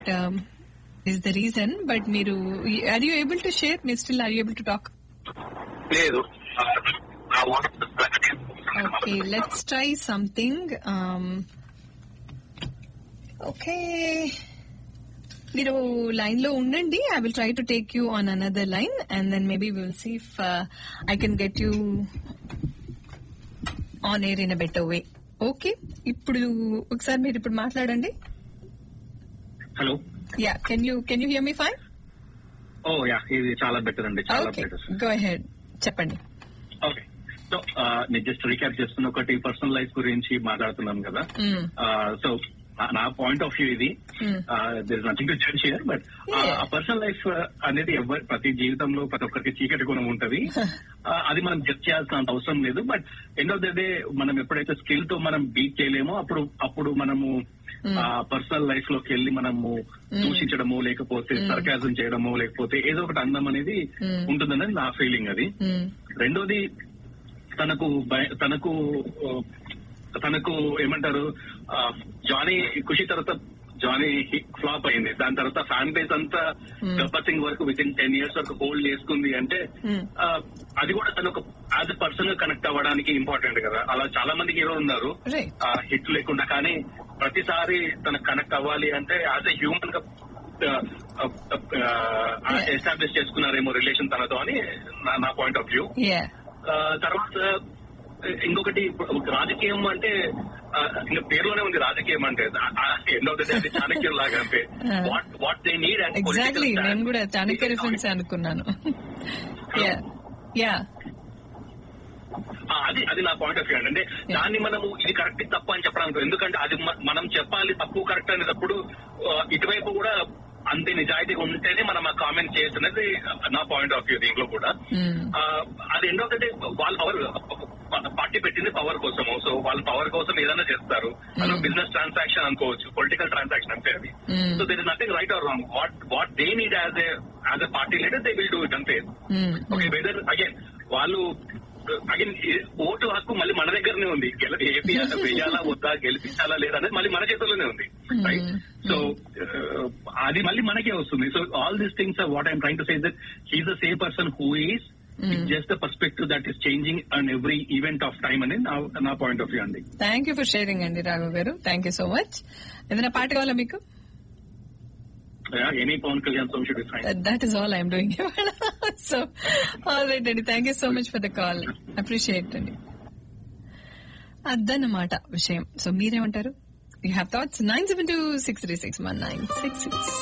Is the reason but మీరు are you able to share మీరు still are you able to talk లేదు okay let's try something okay మీరు line లో ఉండండి I will try to take you on another line and then maybe will see if I can get you on air in a better way okay ఇప్పుడు ఒకసారి మీరు ఇప్పుడు మాట్లాడండి hello yeah can you can you hear me fine oh yeah ఇది చాలా better అండి చాలా okay better go head చెప్పండి ఓకే సో నేను జస్ట్ రీక్యాప్ చేస్తున్న ఒకటి పర్సనల్ లైఫ్ గురించి మాట్లాడుతున్నాం కదా Mm. సో నా పాయింట్ ఆఫ్ వ్యూ ఇది Mm. There nothing to judge here but Yeah. ఆ పర్సనల్ లైఫ్ అనేది ఎవరి ప్రతి జీవితంలో ప్రతి ఒక్కరికి చీకటి గుణం ఉంటది ఆ, అది మనం జడ్జ్ చేయాల్సిన అవసరం లేదు but end of the day మనం ఎప్పుడైతే స్కిల్ తో మనం బీట్ చేయలేమో అప్పుడు అప్పుడు మనము ఆ పర్సనల్ లైఫ్ లోకి వెళ్ళి మనము దూషించడము లేకపోతే సర్కాజం చేయడము లేకపోతే ఏదో ఒకటి అందం అనేది Mm. ఉంటుందనేది నా ఫీలింగ్ అది Mm. రెండోది తనకు భయ- తనకు ఆ, తనకు ఏమంటారు ఆ, జానీ ఖుషి తర్వాత జానీ ఫ్లాప్ అయింది దాని తర్వాత ఫ్యాన్ బేస్ అంతా గబ్బర్ సింగ్ వరకు విత్ ఇన్ టెన్ ఇయర్స్ వరకు హోల్డ్ చేసుకుంది అంటే Hmm. ఆ, అది కూడా తను ఒక యాజ్ ఎ పర్సన్ గా కనెక్ట్ అవ్వడానికి ఇంపార్టెంట్ కదా అలా చాలా మంది హీరో ఉన్నారు Right. హిట్ లేకుండా కానీ ప్రతిసారి తనకు కనెక్ట్ అవ్వాలి అంటే యాజ్ ఎ హ్యూమన్ గా ఎస్టాబ్లిష్ చేసుకున్నారేమో రిలేషన్ తనతో అని నా- నా పాయింట్ ఆఫ్ వ్యూ Yeah. ఆ, తర్వాత ఇంకొకటి ఇప్పుడు రాజకీయం అంటే ఆ, ఇంకా పేరులోనే ఉంది రాజకీయం అంటే ఎన్నో అది చాణక్యం లాగా అంటే Ah. What what they need exactly నేను కూడా చాణక్య రిఫరెన్స్ అనుకున్నాను యా యా అది అది నా పాయింట్ ఆఫ్ వ్యూ అంటే దాన్ని మనము ఇది కరెక్ట్ తప్పు అని చెప్పడానికి ఎందుకంటే అది మ- మనం చెప్పాలి తప్పు కరెక్ట్ అనేటప్పుడు ఆ, ఇటువైపు కూడా అంతే నిజాయితీగా ఉంటేనే మనం ఆ కామెంట్ చేస్తున్నది నా పాయింట్ ఆఫ్ వ్యూ దీంట్లో కూడా Mm. ఆ, అది ఎండ్ ఆఫ్ ద డే వాళ్ళ పవర్ పార్టీ పెట్టింది పవర్ కోసము సో వాళ్ళ పవర్ కోసం ఏదైనా చేస్తారు అది బిజినెస్ ట్రాన్సాక్షన్ అనుకోవచ్చు పొలిటికల్ ట్రాన్సాక్షన్ అంటే అది Mm. So there is nothing right or wrong what what they need as a as a party leader they will do it అంతే Mm. ఓకే వెదర్ అగైన్ వాళ్ళు again vote హక్కు మళ్ళీ మన దగ్గరనే ఉంది గెల ఏపీ వేయాలా వద్దా గెలిపించాలా లేదా అనేది మళ్ళీ మన చేతుల్లోనే ఉంది రైట్ సో అది మళ్ళీ మనకే వస్తుంది so all these things are what I'm trying to say that he's the same person who is just the perspective that is changing and every event of time అనేది నా- నా పాయింట్ ఆఫ్ వ్యూ అండి thank you for sharing అండి రాఘవ్ గారు thank you so much ఏదైనా పాట కావాలా మీకు any Pawan Kalyan song should fine that is all I'm doing so all right అండి thank you so much for the call appreciate అండి అదన్నమాట విషయం సో మీరేమంటారు you have thoughts nine seven two six three six one nine six six